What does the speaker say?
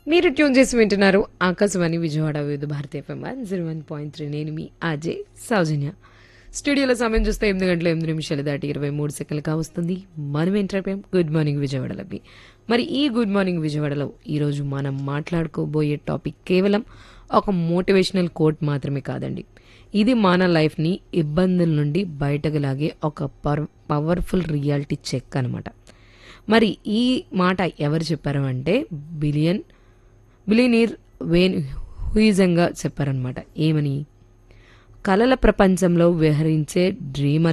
మీరు ట్యూన్ చేసి వింటున్నారు Akashvani Vijayawada Vividh Bharati FM one zero one point three నేను మీ అజయ్ సౌజన్య స్టూడియోలో సమయం చూస్తే ఎనిమిది గంటల ఎనిమిది నిమిషాలు దాటి ఇరవై మూడు సెకండ్లుగా వస్తుంది మనం ఎంటర్పోయాం గుడ్ మార్నింగ్ విజయవాడలోకి మరి ఈ గుడ్ మార్నింగ్ విజయవాడలో ఈరోజు మనం మాట్లాడుకోబోయే టాపిక్ కేవలం ఒక మోటివేషనల్ కోట్ మాత్రమే కాదండి ఇది మన లైఫ్ని ఇబ్బందుల నుండి బయటకు లాగే ఒక పర్ పవర్ఫుల్ రియాలిటీ చెక్ అనమాట మరి ఈ మాట ఎవరు చెప్పారు అంటే బిలియన్ బిలియనీర్ వేన్ హుయిజంగా చెప్పారనమాట ఏమని కలల ప్రపంచంలో విహరించే డ్రీమర్